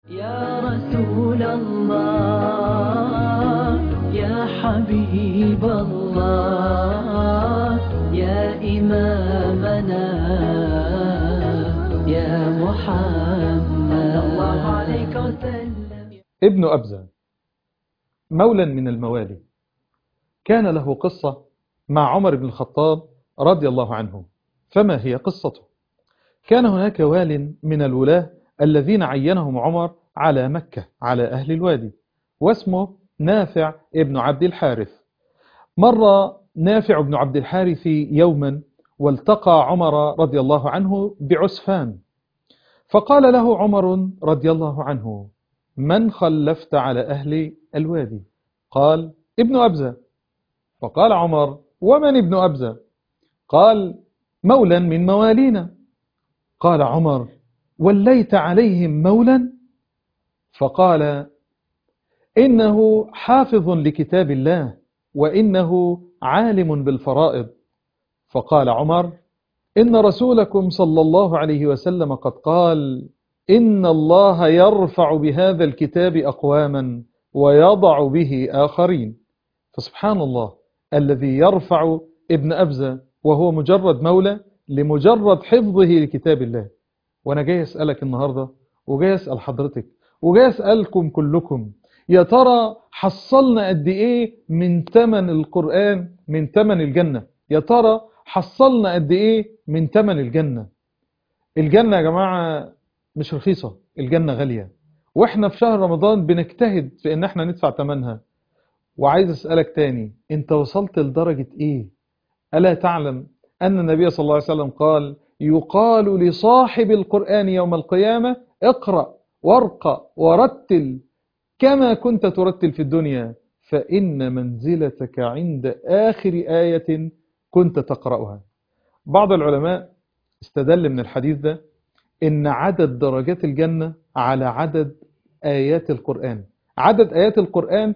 يا رسول الله يا حبيب الله يا إمامنا يا محمد الله عليك وسلم ابن أبزة مولى من الموالي كان له قصة مع عمر بن الخطاب رضي الله عنه فما هي قصته كان هناك وال من الولاة الذين عينهم عمر على مكة على أهل الوادي واسمه نافع ابن عبد الحارث مر نافع بن عبد الحارث يوما والتقى عمر رضي الله عنه بعسفان فقال له عمر رضي الله عنه من خلفت على أهل الوادي قال ابن أبزة فقال عمر ومن ابن أبزة قال مولا من موالينا قال عمر وليت عليهم مولا فقال إنه حافظ لكتاب الله وإنه عالم بالفرائض فقال عمر إن رسولكم صلى الله عليه وسلم قد قال إن الله يرفع بهذا الكتاب أقواما ويضع به آخرين فسبحان الله الذي يرفع ابن أبزة وهو مجرد مولى لمجرد حفظه لكتاب الله وأنا جاي أسألك النهاردة وجاي أسأل حضرتك وجاي أسألكم كلكم يا ترى حصلنا قد إيه من تمن القرآن من تمن الجنة يا ترى حصلنا قد إيه من تمن الجنة الجنة يا جماعة مش رخيصة الجنة غالية واحنا في شهر رمضان بنجتهد في ان احنا ندفع ثمنها وعايز اسألك تاني انت وصلت لدرجة ايه ألا تعلم أن النبي صلى الله عليه وسلم قال يقال لصاحب القرآن يوم القيامة اقرأ وارقى ورتل كما كنت ترتل في الدنيا فإن منزلتك عند آخر آية كنت تقرأها بعض العلماء استدل من الحديث ده إن عدد درجات الجنة على عدد آيات القرآن عدد آيات القرآن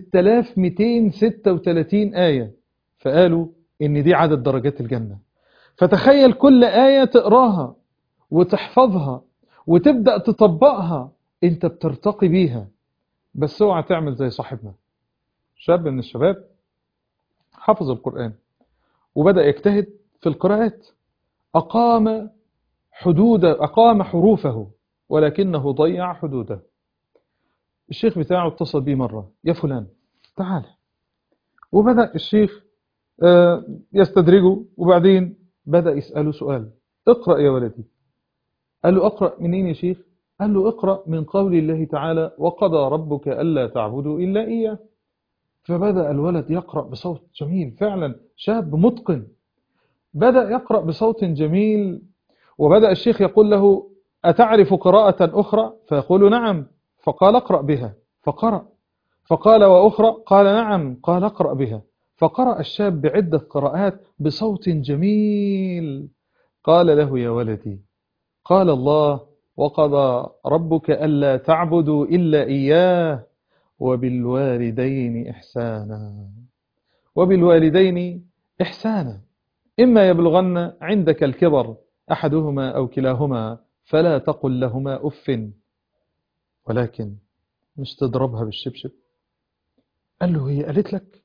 6236 آية فقالوا إن دي عدد درجات الجنة فتخيل كل آية تقراها وتحفظها وتبدأ تطبقها انت بترتقي بيها بس اوعى تعمل زي صاحبنا شاب من الشباب حفظ القرآن وبدأ يجتهد في القراءات أقام حدود أقام حروفه ولكنه ضيع حدوده الشيخ بتاعه اتصل بيه مرة يا فلان تعال وبدأ الشيخ يستدرجه وبعدين بدأ يسأله سؤال اقرأ يا ولدي قال له اقرأ منين يا شيخ قال له اقرأ من قول الله تعالى وقضى ربك ألا تعبدوا إلا إياه فبدأ الولد يقرأ بصوت جميل فعلا شاب متقن بدأ يقرأ بصوت جميل وبدأ الشيخ يقول له أتعرف قراءة أخرى فيقول نعم فقال اقرأ بها فقرأ فقال وأخرى قال نعم قال اقرأ بها فقرأ الشاب بعدة قراءات بصوت جميل قال له يا ولدي قال الله وقضى ربك ألا تعبدوا إلا إياه وبالوالدين إحسانا وبالوالدين إحسانا إما يبلغن عندك الكبر أحدهما أو كلاهما فلا تقل لهما أف ولكن مش تضربها بالشبشب قال له هي قالت لك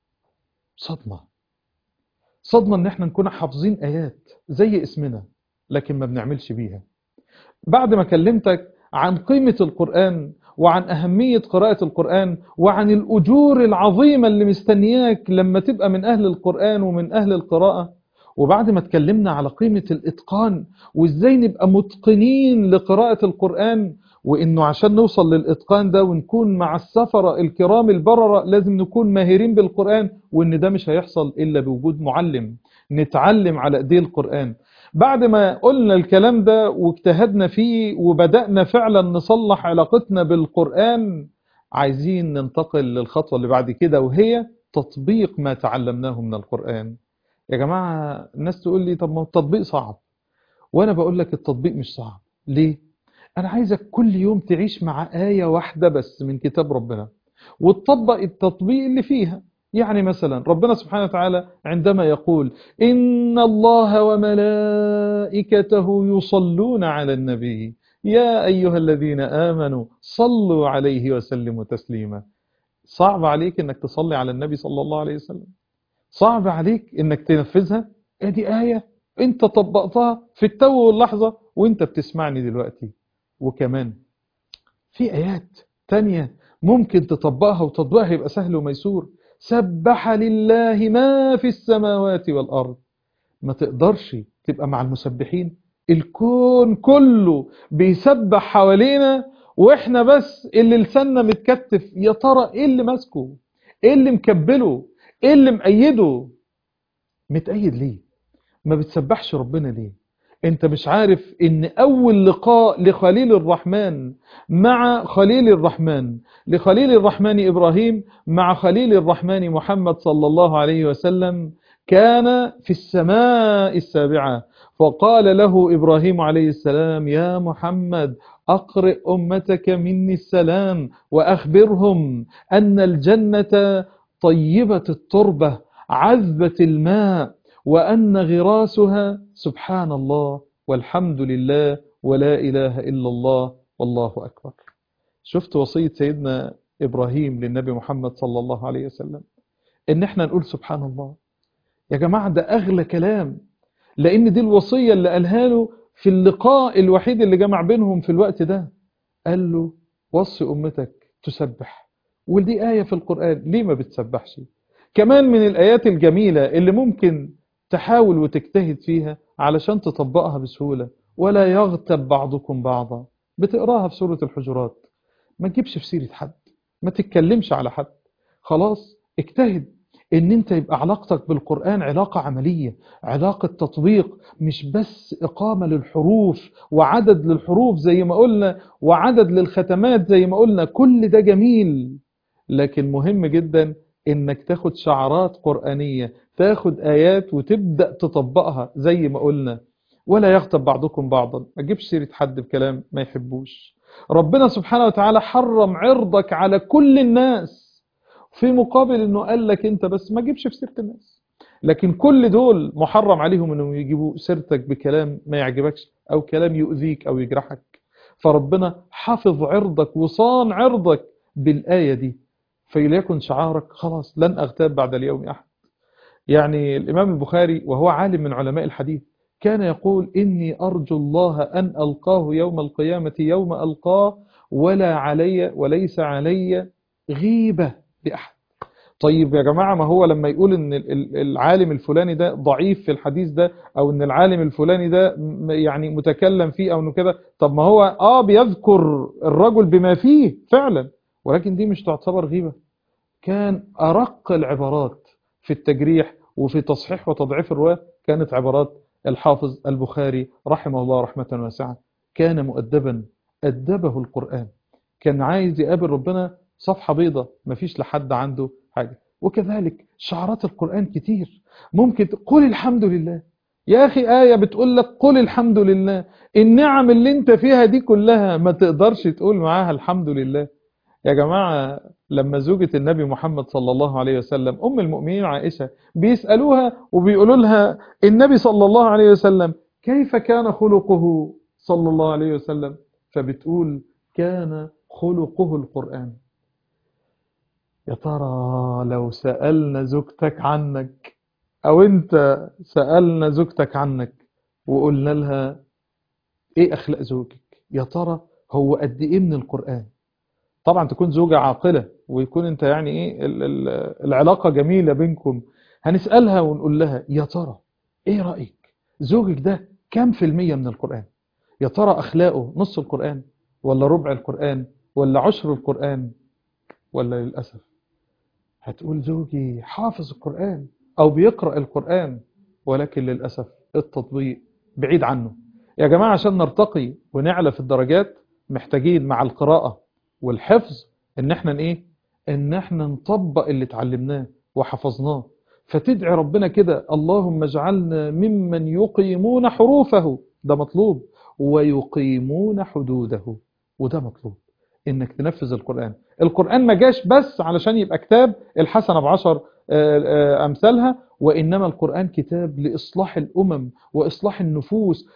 صدمة صدمة ان احنا نكون حافظين آيات زي اسمنا لكن ما بنعملش بيها بعد ما كلمتك عن قيمة القرآن وعن أهمية قراءة القرآن وعن الأجور العظيمة اللي مستنياك لما تبقى من أهل القرآن ومن أهل القراءة وبعد ما اتكلمنا على قيمة الإتقان وإزاي نبقى متقنين لقراءة القرآن وإنه عشان نوصل للإتقان ده ونكون مع السفرة الكرام البررة لازم نكون ماهرين بالقرآن وإن ده مش هيحصل إلا بوجود معلم نتعلم على أيدي القرآن بعد ما قلنا الكلام ده واجتهدنا فيه وبدأنا فعلا نصلح علاقتنا بالقرآن عايزين ننتقل للخطوة اللي بعد كده وهي تطبيق ما تعلمناه من القرآن يا جماعة الناس تقول لي طب ما التطبيق صعب وأنا بقول لك التطبيق مش صعب ليه؟ أنا عايزك كل يوم تعيش مع آية واحدة بس من كتاب ربنا وتطبق التطبيق اللي فيها يعني مثلا ربنا سبحانه وتعالى عندما يقول إن الله وملائكته يصلون على النبي يا أيها الذين آمنوا صلوا عليه وسلموا تسليما صعب عليك انك تصلي على النبي صلى الله عليه وسلم صعب عليك انك تنفذها ادي آية انت طبقتها في التو واللحظة وانت بتسمعني دلوقتي وكمان في آيات تانية ممكن تطبقها وتطبيقها يبقى سهل وميسور سبح لله ما في السماوات والأرض ما تقدرش تبقى مع المسبحين الكون كله بيسبح حوالينا واحنا بس اللي لساننا متكتف يا ترى ايه اللي ماسكه ايه اللي مكبله ايه اللي مأيده متأيد ليه ما بتسبحش ربنا ليه انت مش عارف ان اول لقاء لخليل الرحمن مع خليل الرحمن لخليل الرحمن ابراهيم مع خليل الرحمن محمد صلى الله عليه وسلم كان في السماء السابعة فقال له إبراهيم عليه السلام يا محمد أقرئ أمتك مني السلام وأخبرهم أن الجنة طيبة التربة عذبة الماء وأن غراسها سبحان الله والحمد لله ولا إله إلا الله والله أكبر شفت وصية سيدنا إبراهيم للنبي محمد صلى الله عليه وسلم إن احنا نقول سبحان الله يا جماعة ده أغلى كلام لأن دي الوصية اللي قالها له في اللقاء الوحيد اللي جمع بينهم في الوقت ده قال له وصي أمتك تسبح ودي آية في القرآن ليه ما بتسبحش كمان من الآيات الجميلة اللي ممكن تحاول وتجتهد فيها علشان تطبقها بسهولة ولا يغتب بعضكم بعضا بتقراها في سورة الحجرات ما تجيبش في سيرة حد ما تتكلمش على حد خلاص اجتهد ان انت يبقى علاقتك بالقرآن علاقة عملية علاقة تطبيق مش بس اقامة للحروف وعدد للحروف زي ما قلنا وعدد للختمات زي ما قلنا كل ده جميل لكن مهم جدا انك تاخد شعارات قرآنية تاخد آيات وتبدأ تطبقها زي ما قلنا ولا يغتب بعضكم بعضا ما تجيبش سيرة حد بكلام ما يحبوش ربنا سبحانه وتعالى حرم عرضك على كل الناس في مقابل انه قال لك انت بس ما تجيبش في سيرة الناس لكن كل دول محرم عليهم انهم يجيبوا سيرتك بكلام ما يعجبكش او كلام يؤذيك او يجرحك فربنا حافظ عرضك وصان عرضك بالآية دي فليكن شعارك خلاص لن أغتاب بعد اليوم أحد يعني الإمام البخاري وهو عالم من علماء الحديث كان يقول إني أرجو الله أن ألقاه يوم القيامة يوم ألقاه ولا علي وليس علي غيبة لأحد طيب يا جماعة ما هو لما يقول ان العالم الفلاني ده ضعيف في الحديث ده او ان العالم الفلاني ده يعني متكلم فيه او انه كده طب ما هو اه بيذكر الرجل بما فيه فعلا ولكن دي مش تعتبر غيبة كان ارق العبارات في التجريح وفي تصحيح وتضعيف الرواة كانت عبارات الحافظ البخاري رحمه الله رحمة واسعة كان مؤدبا أدبه القرآن كان عايز يقابل ربنا صفحة بيضة مفيش لحد عنده حاجة وكذلك شعارات القرآن كتير ممكن قل الحمد لله يا أخي آية بتقول لك قل الحمد لله النعم اللي انت فيها دي كلها ما تقدرش تقول معاها الحمد لله يا جماعة لما زوجة النبي محمد صلى الله عليه وسلم أم المؤمنين عائشة بيسألوها وبيقولوا لها النبي صلى الله عليه وسلم كيف كان خلقه صلى الله عليه وسلم فبتقول كان خلقه القرآن يا ترى لو سألنا زوجتك عنك أو أنت سألنا زوجتك عنك وقلنا لها إيه أخلاق زوجك يا ترى هو قد إيه من القرآن طبعا تكون زوجة عاقلة ويكون أنت يعني إيه العلاقة جميلة بينكم هنسألها ونقول لها يا ترى إيه رأيك زوجك ده كم في المية من القرآن يا ترى أخلاقه نص القرآن ولا ربع القرآن ولا عشر القرآن ولا للأسف هتقول زوجي حافظ القرآن أو بيقرأ القرآن ولكن للأسف التطبيق بعيد عنه يا جماعة عشان نرتقي ونعلى في الدرجات محتاجين مع القراءة والحفظ ان احنا ايه ان احنا نطبق اللي اتعلمناه وحفظناه فتدعي ربنا كده اللهم اجعلنا ممن يقيمون حروفه ده مطلوب ويقيمون حدوده وده مطلوب انك تنفذ القرآن القرآن ما جاش بس علشان يبقى كتاب الحسنة بعشر آه، آه، أمثالها وإنما القرآن كتاب لإصلاح الأمم وإصلاح النفوس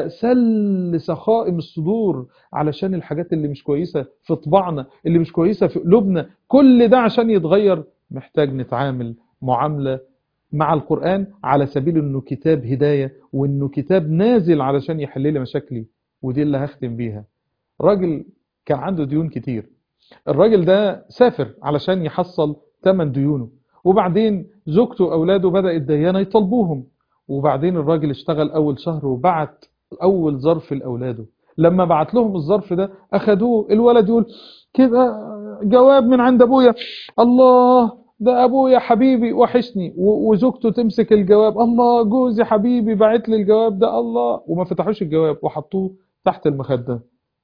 وسل سخائم الصدور علشان الحاجات اللي مش كويسة في طباعنا اللي مش كويسة في قلوبنا كل ده عشان يتغير محتاج نتعامل معاملة مع القرآن على سبيل انه كتاب هداية وانه كتاب نازل علشان يحل لي مشاكلي ودي اللي هختم بيها راجل كان عنده ديون كتير الراجل ده سافر علشان يحصل ثمن ديونه وبعدين زوجته واولاده بدأ الديانة يطلبوهم وبعدين الراجل اشتغل اول شهر وبعت اول ظرف لاولاده لما بعت لهم الظرف ده اخدوه الولد يقول كده جواب من عند ابويا الله ده ابويا حبيبي وحشني و- وزوجته تمسك الجواب الله جوزي حبيبي بعت لي الجواب ده الله وما فتحوش الجواب وحطوه تحت المخدة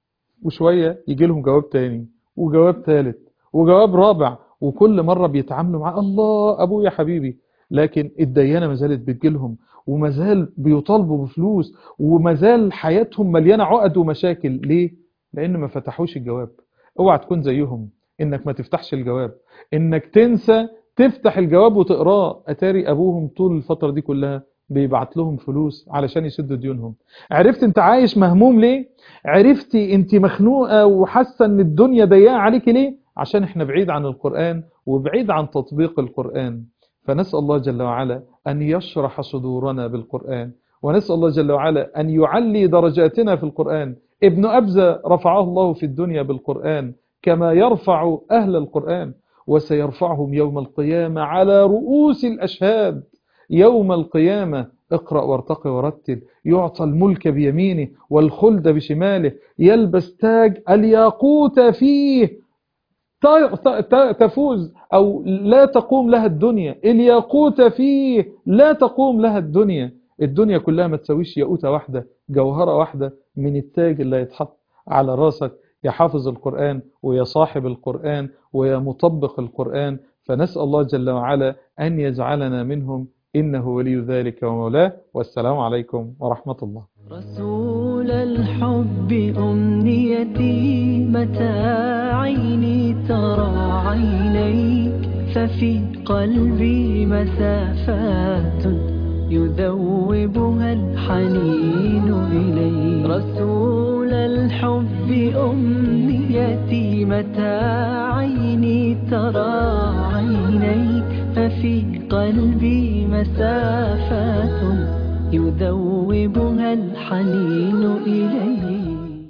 وشوية يجي لهم جواب تاني وجواب ثالث وجواب رابع وكل مرة بيتعاملوا معاه الله ابويا حبيبي لكن الديانة ما زالت بتجيلهم وما زال بيطالبوا بفلوس وما زال حياتهم مليانة عقد ومشاكل ليه؟ لأن ما فتحوش الجواب اوعى تكون زيهم انك ما تفتحش الجواب انك تنسى تفتح الجواب وتقراه اتاري ابوهم طول الفترة دي كلها بيبعت لهم فلوس علشان يسدوا ديونهم عرفت انت عايش مهموم ليه عرفتي انت مخنوقة وحاسة ان الدنيا ضيقة عليك ليه عشان احنا بعيد عن القرآن وبعيد عن تطبيق القرآن فنسأل الله جل وعلا أن يشرح صدورنا بالقرآن ونسأل الله جل وعلا أن يعلي درجاتنا في القرآن ابن أبزة رفعه الله في الدنيا بالقرآن كما يرفع أهل القرآن وسيرفعهم يوم القيامة على رؤوس الأشهاد يوم القيامة اقرأ وارتقي ورتل يعطى الملك بيمينه والخلد بشماله يلبس تاج الياقوت فيه ت- ت- تفوز أو لا تقوم لها الدنيا الياقوت فيه لا تقوم لها الدنيا الدنيا كلها ما تسويش ياقوتة واحدة جوهرة واحدة من التاج اللي يتحط على راسك يا حافظ القرآن ويا صاحب القرآن ويا مطبق القرآن فنسأل الله جل وعلا أن يجعلنا منهم إنه ولي ذلك ومولاه والسلام عليكم ورحمة الله رسول الحب أمنيتي متى عيني ترى عينيك ففي قلبي مسافات يذوبها الحنين إليك رسول الحب أمنيتي متى عيني ترى عينيك ففي قلبي مسافات يذوبها الحنين إليك